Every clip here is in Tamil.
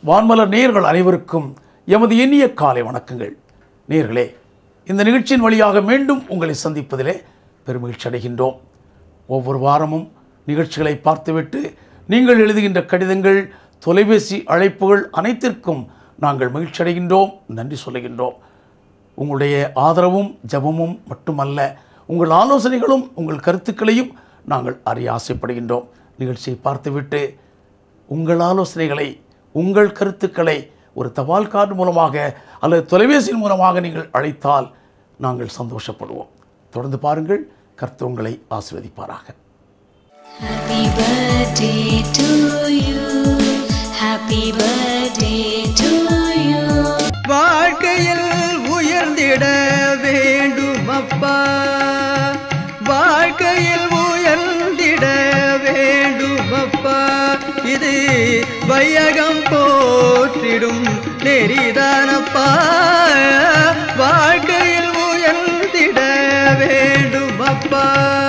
வான்மலர் நேயர்கள் அனைவருக்கும் எமது இனிய காலை வணக்கங்கள் நேயர்களே இந்த நிகழ்ச்சியின் வழியாக மீண்டும் உங்களை சந்திப்பதிலே பெருமகிழ்ச்சி அடைகின்றோம் ஒவ்வொரு வாரமும் நிகழ்ச்சிகளை பார்த்துவிட்டு நீங்கள் எழுதுகின்ற கடிதங்கள் தொலைபேசி அழைப்புகள் அனைத்திற்கும் நாங்கள் மகிழ்ச்சி அடைகின்றோம் நன்றி சொல்லுகின்றோம் உங்களுடைய ஆதரவும் ஜெபமும் மட்டுமல்ல உங்கள் ஆலோசனைகளும் உங்கள் கருத்துக்களையும் நாங்கள் அறிய ஆசைப்படுகின்றோம் நிகழ்ச்சியை பார்த்துவிட்டு உங்கள் ஆலோசனைகளை உங்கள் கருத்துக்களை ஒரு தபால் கார்டு மூலமாக அல்லது தொலைபேசியின் மூலமாக நீங்கள் அழைத்தால் நாங்கள் சந்தோஷப்படுவோம் தொடர்ந்து பாருங்கள் கர்த்தர் உங்களை ஆசீர்வதிப்பாராக Happy birthday to you. Happy birthday to you. வாழ்க்கையில் உயர்ந்திட வேண்டும் அப்பா வாழ்க்கையில் உயர்ந்திட வேண்டும் அப்பா இது வையகம் போற்றிடும் நெறிதானப்பா வாழ்க்கையில் உயர்ந்திட வேண்டும் அப்பா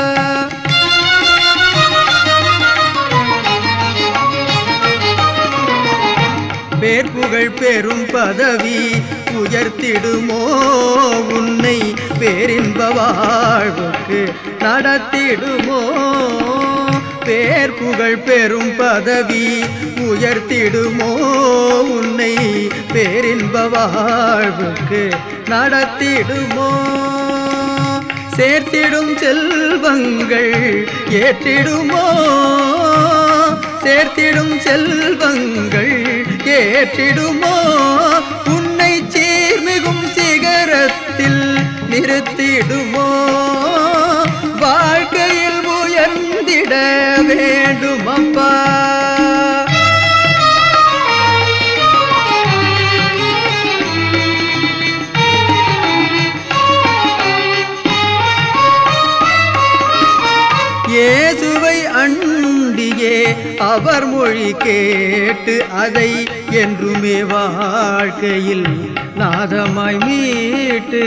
பேர் புகழ் பெரும் பதவி உயர்த்திடுமோ உன்னை பேரின்ப வாழ்வுக்கு நடத்திடுமோ பேர் புகழ் பெரும் பதவி உயர்த்திடுமோ உன்னை பேரின்ப வாழ்வுக்கு நடத்திடுமோ சேர்த்திடும் செல்வங்கள் ஏற்றிடுமோ சேர்த்திடும் செல்வங்கள் ஏற்றிடுமோ உன்னை சீர்மிகும் சிகரத்தில் நிறுத்திடுமோ வாழ்க்கையில் உயர்ந்திட வேண்டும் அப்பா இயேசுவை அண்டியே அவர் மொழி கேட்டு அதை என்றுமே வாழ்க்கையில் நாதமாய் மீட்டு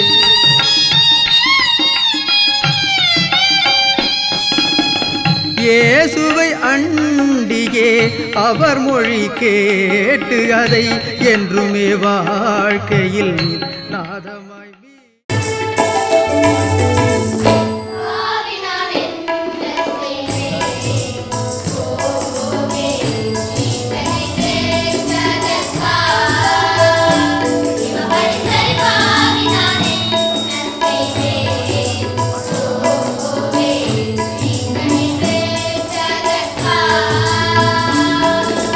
இயேசுவை அண்டியே அவர் மொழி கேட்டு அதை என்றுமே வாழ்க்கையில் நாதமாய் மீட்டு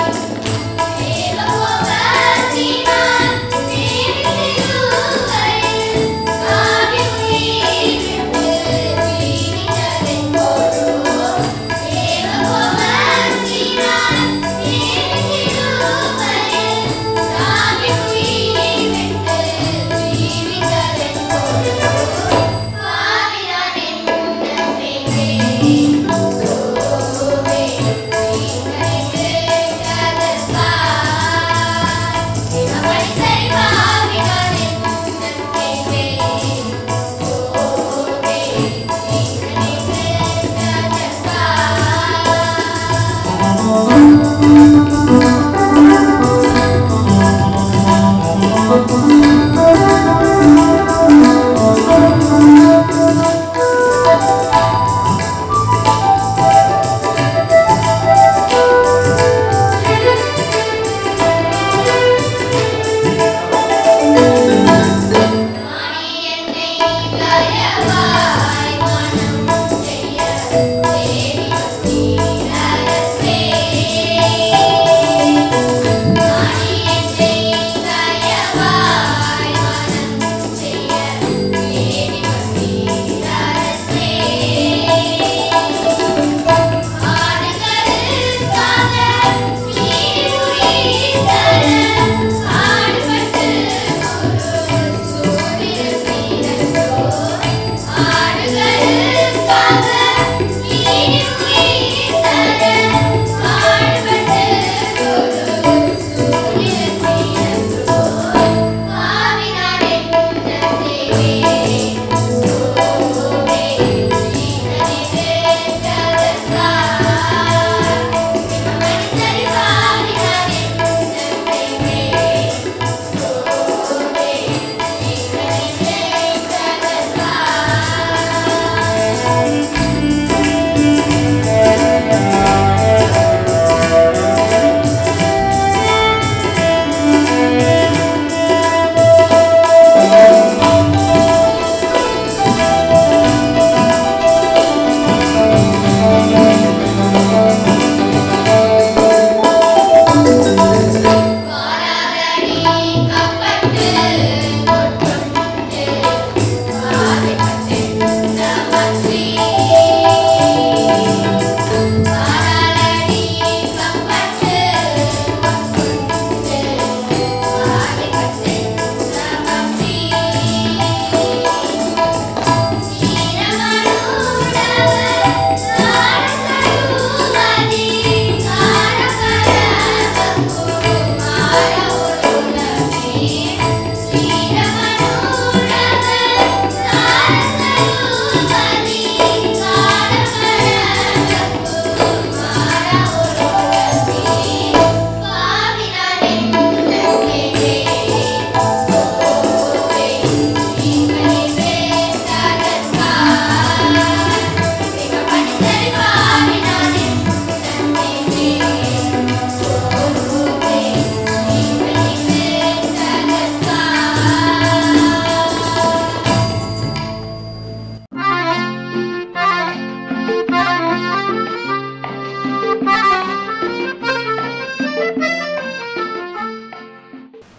Thank you.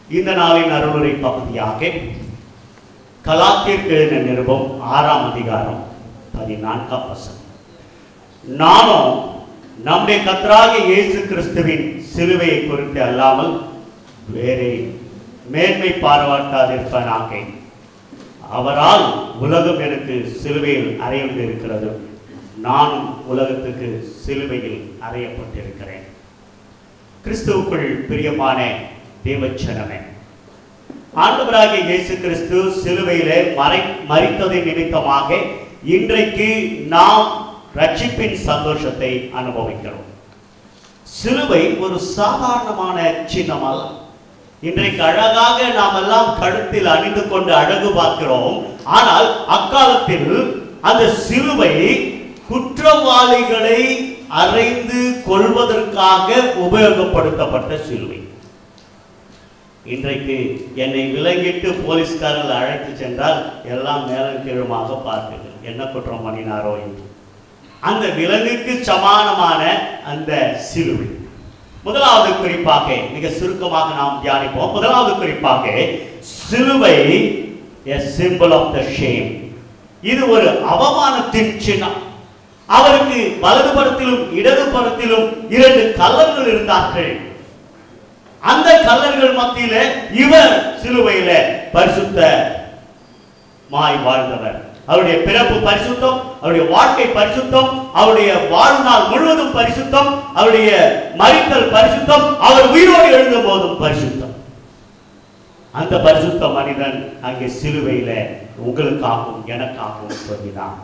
இந்த நாளின் அருளுரை பகுதியாக கலாத்திற்கு எழுதின நிருபம் ஆறாம் அதிகாரம் பதினான்காம் வசனம் நானும் நம்முடைய கத்தராகிய இயேசு கிறிஸ்துவின் சிலுவையை குறித்து அல்லாமல் வேறே மேன்மை பாராட்டாதிருப்பனாக அவரால் உலகம் எனக்கு சிலுவையில் அறையுண்டு இருக்கிறது நானும் உலகத்துக்கு சிலுவையில் அறையப்பட்டிருக்கிறேன் கிறிஸ்துவுக்குள் பிரியமான தேவச்சனமே ஆண்டவராகிய இயேசு கிறிஸ்து சிலுவையிலே மறை மறித்ததின் நிமித்தமாக இன்றைக்கு நாம் ரட்சிப்பின் சந்தோஷத்தை அனுபவிக்கிறோம் சிலுவை ஒரு சாதாரணமான சின்னம் அல்ல இன்றைக்கு அழகாக நாம் எல்லாம் கழுத்தில் அணிந்து கொண்டு அழகு பார்க்கிறோம் ஆனால் அக்காலத்தில் அந்த சிலுவை குற்றவாளிகளை அறைந்து கொள்வதற்காக உபயோகப்படுத்தப்பட்ட சிலுவை இன்றைக்கு என்னை விலங்கிட்டு போலீஸ்காரர்கள் அழைத்து சென்றால் எல்லாம் மேலும் கீழுமாக பார்ப்பீர்கள் என்ன குற்றம் பண்ணினாரோ என்று அந்த விலங்குக்கு சமானமான அந்த சிலுவை முதலாவது குறிப்பாக மிக சுருக்கமாக நாம் தியானிப்போம் முதலாவது குறிப்பாக சிலுவை a symbol of the shame இது ஒரு அவமானத்தின் சின்னம் அவருக்கு வலது புறத்திலும் இடது புறத்திலும் இரண்டு கல்லர்கள் இருந்தார்கள் அந்த கல்லர்கள் மத்தியில இவர் சிலுவையில பரிசுத்த மாய் வாழ்ந்தவர் அவருடைய பிறப்பு பரிசுத்தம் அவருடைய வாழ்க்கை பரிசுத்தம் அவருடைய வாழ்நாள் முழுவதும் பரிசுத்தம் அவருடைய மறித்தல் பரிசுத்தம் அவர் உயிரோடு எழுந்த போதும் பரிசுத்தம் அந்த பரிசுத்த மனிதன் அங்கே சிலுவையில உங்களுக்காகவும் எனக்காகவும் சொல்லினான்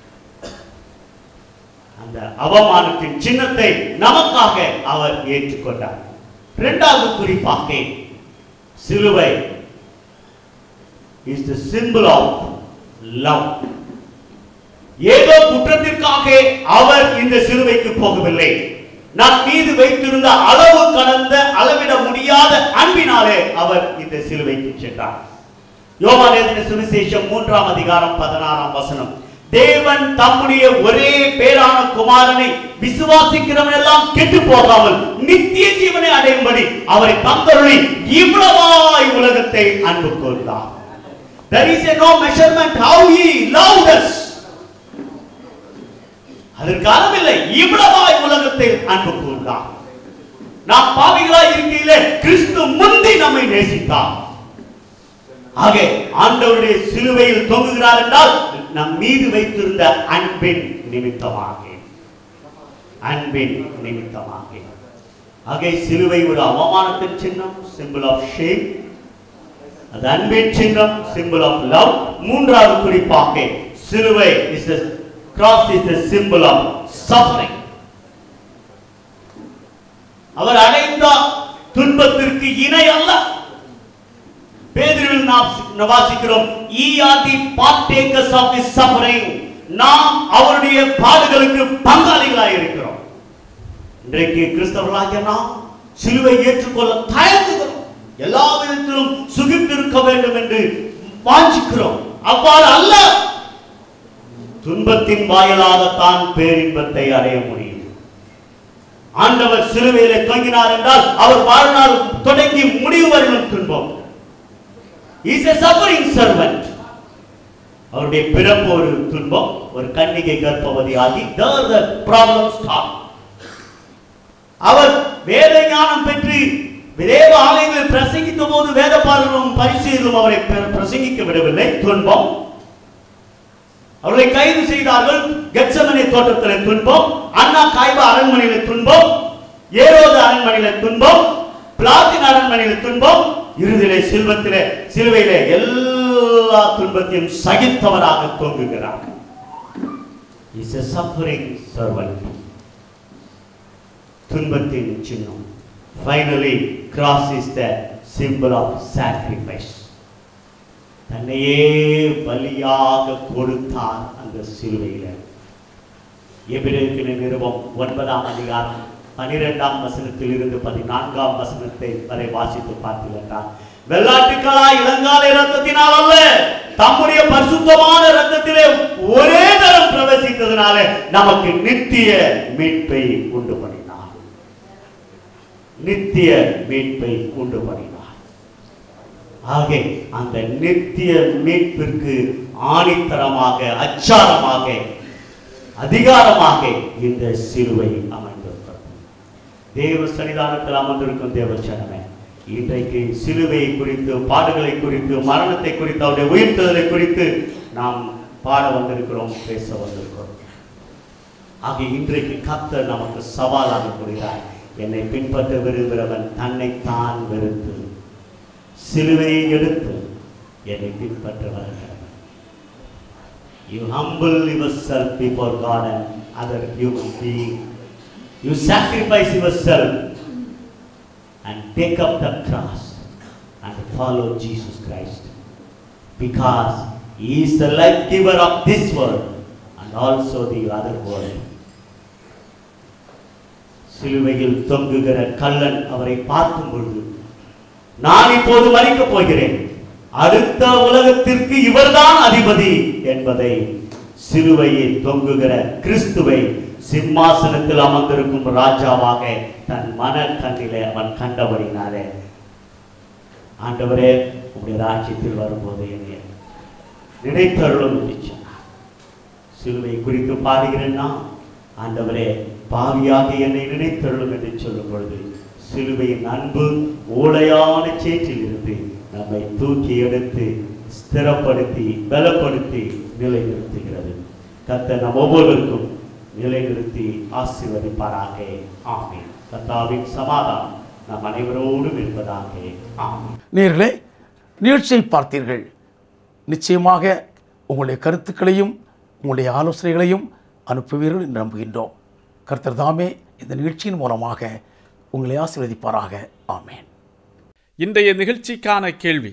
அந்த அவமானத்தின் சின்னத்தை நமக்காக அவர் ஏற்றுக்கொண்டார் இரண்டாவது குறிப்பாக சிலுவை is the symbol of love ஏதோ குற்றத்திற்காக அவர் இந்த சிலுவைக்கு போகவில்லை நான் மீது வைத்திருந்த அளவு கடந்த அளவிட முடியாத அன்பினாலே அவர் இந்த சிலுவைக்கு சென்றார் யோவான் எழுதின சுவிசேஷம் மூன்றாம் அதிகாரம் பதினாறாம் வசனம் தேவன் தம்முடைய ஒரே பேரான குமாரனை விசுவாசிக்கிறவன் எல்லாம் கெட்டு போகாமல் நித்திய ஜீவனை அடையும்படி அவரை தந்தருளி இவ்வளவாய் உலகத்தை அன்பு கூர்ந்தார் There is a no measurement how he loved us. அதற்கு அளவில்லை இவ்வளவாய் உலகத்தை அன்பு கூர்ந்தார் நாம் பாவிகளாய் இருக்கையிலே கிறிஸ்து முந்தி நம்மை நேசித்தார் ஆக ஆண்டவருடைய சிலுவையில் தொங்குகிறார் என்றால் நம் மீது வைத்திருந்த அன்பின் நிமித்தமாக அன்பின் நிமித்தமாக ஆக சிலுவை ஒரு அவமானத்தின் சின்னம் சிம்பிள் ஆஃப் ஷேம் அது அன்பின் சின்னம் சிம்பிள் ஆஃப் லவ் மூன்றாவது குறிப்பாக சிலுவை is the cross is the symbol of suffering அவர் அடைந்த துன்பத்திற்கு இணை அல்ல பேதுருவில் நாம் வாசிக்கிறோம் we are the partakers of his suffering நாம் அவருடைய பாடுகளுக்கு பங்காளிகளாய் இருக்கிறோம் இன்றைக்கு கிறிஸ்தவர்களாகிய நாம் சிலுவை ஏற்றுக்கொள்ள தயங்குகிறோம் எல்லா விதத்திலும் சுகித்திருக்க வேண்டும் என்று வாஞ்சிக்கிறோம் அவ்வாறு அல்ல துன்பத்தின் வாயிலாகத்தான் பேரின்பத்தை அடைய முடியும் ஆண்டவர் சிலுவையிலே தொங்கினார் என்றால் அவர் வாழ்நாள் தொடங்கி முடிவு வரையிலும் துன்பம் இஸ் a suffering servant அவருடைய பிறப்பு ஒரு துன்பம் ஒரு கன்னிகை கர்ப்பவதி ஆகி there the problem start அவர் வேத ஞானம் பெற்று தேவ ஆலயங்களில் பிரசங்கித்த போது வேத பாடலும் பரிசீலும் அவரை பிர- பிரசங்கிக்க விடவில்லை துன்பம் அவர்களை கைது செய்தார்கள் கெட்சமனே தோட்டத்திலே துன்பம் அண்ணா காய்பா அரண்மனையில துன்பம் ஏரோது அரண்மனையில துன்பம் பிளாத்தின் அரண்மனையில துன்பம் இறுதியிலே சில்வத்திலே சிலுவையிலே எல்லா துன்பத்தையும் சகித்தவராக தொங்குகிறார் இஸ் a suffering servant துன்பத்தின் சின்னம் finally cross is the symbol of sacrifice தன்னையே பலியாக கொடுத்தார் அந்த சிலுவையில எபிரேக்கின நிறுவம் ஒன்பதாம் அதிகாரம் பனிரெண்டாம் வசனத்தில் இருந்து பதினான்காம் வசனத்தை வரை வாசித்து பார்த்தீர்கள் வெள்ளாட்டுக்களா இளங்கால ரத்தத்தினால் அல்ல தம்முடைய பரிசுத்தமான ரத்தத்திலே ஒரே தரம் பிரவேசித்ததுனால நமக்கு நித்திய மீட்பை உண்டு பண்ணினார் நித்திய மீட்பை உண்டு பண்ணினார் ஆக அந்த நித்திய மீட்பிற்கு ஆணித்தரமாக அச்சாரமாக அதிகாரமாக இந்த சிலுவை அமைந்திருக்கிறது தேவ சன்னிதானத்தில் அமர்ந்திருக்கும் தேவ ஜனமே இன்றைக்கு சிலுவை குறித்து பாடுகளை குறித்து மரணத்தை குறித்து அவருடைய உயிர்த்தலை குறித்து நாம் பாட வந்திருக்கிறோம் பேச வந்திருக்கிறோம் ஆக இன்றைக்கு கர்த்தர் நமக்கு சவாலாக கூறுகிறார் என்னை பின்பற்ற விரும்புகிறவன் தன்னைத்தான் வெறுத்து சிலுவையை எடுத்து என்னை பின்பற்ற வருகிறவன் You humble yourself before God and other human being. You sacrifice yourself and take up the cross and follow Jesus Christ. Because He is the life giver of this world and also the other world. சிலுவையில் தொங்குகிற கள்ளன் அவரை பார்க்கும் பொழுது நான் இப்போது மறிக்கப் போகிறேன் அடுத்த உலகத்திற்கு இவர்தான் அதிபதி என்பதை சிலுவையில் தொங்குகிற கிறிஸ்துவை சிம்மாசனத்தில் அமர்ந்திருக்கும் ராஜாவாக தன் மன கண்ணிலே அவன் கண்டபடினாலே ஆண்டவரே உங்களுடைய ராஜ்யத்தில் வரும்போது என்னை நினைத்தருளும் என்று சொன்னார் சிலுவை குறித்து பாடுகிறேன் நான் ஆண்டவரே பாவியாக என்னை நினைத்தருளும் என்று சொல்லும் பொழுது சிலுவையின் அன்பு ஊழையான சேற்றில் இருந்து நம்மை தூக்கி எடுத்து ஸ்திரப்படுத்தி பலப்படுத்தி நிலைநிறுத்துகிறது கர்த்தர் நம் ஒவ்வொருவருக்கும் நிலைநிறுத்தி ஆசீர்வதிப்பாராக ஆமென் கர்த்தாவின் சமாதானம் நம் அனைவரோடும் இருப்பதாக ஆமென் நேர்களே நிகழ்ச்சியை பார்த்தீர்கள் நிச்சயமாக உங்களுடைய கருத்துக்களையும் உங்களுடைய ஆலோசனைகளையும் அனுப்புவீர்கள் என்று நம்புகின்றோம் கர்த்தர் தாமே இந்த நிகழ்ச்சியின் மூலமாக உங்களை ஆசீர்வதிப்பாராக ஆமேன் இன்றைய நிகழ்ச்சிக்கான கேள்வி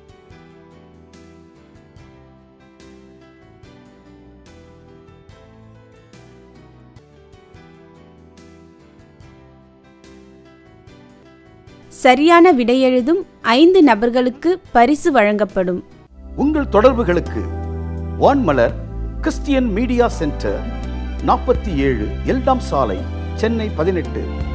சரியான விடையெழுதும் ஐந்து நபர்களுக்கு பரிசு வழங்கப்படும் உங்கள் தொடர்புகளுக்கு வான்மலர் கிறிஸ்டியன் மீடியா சென்டர் நாற்பத்தி ஏழு எல்டாம் சாலை சென்னை பதினெட்டு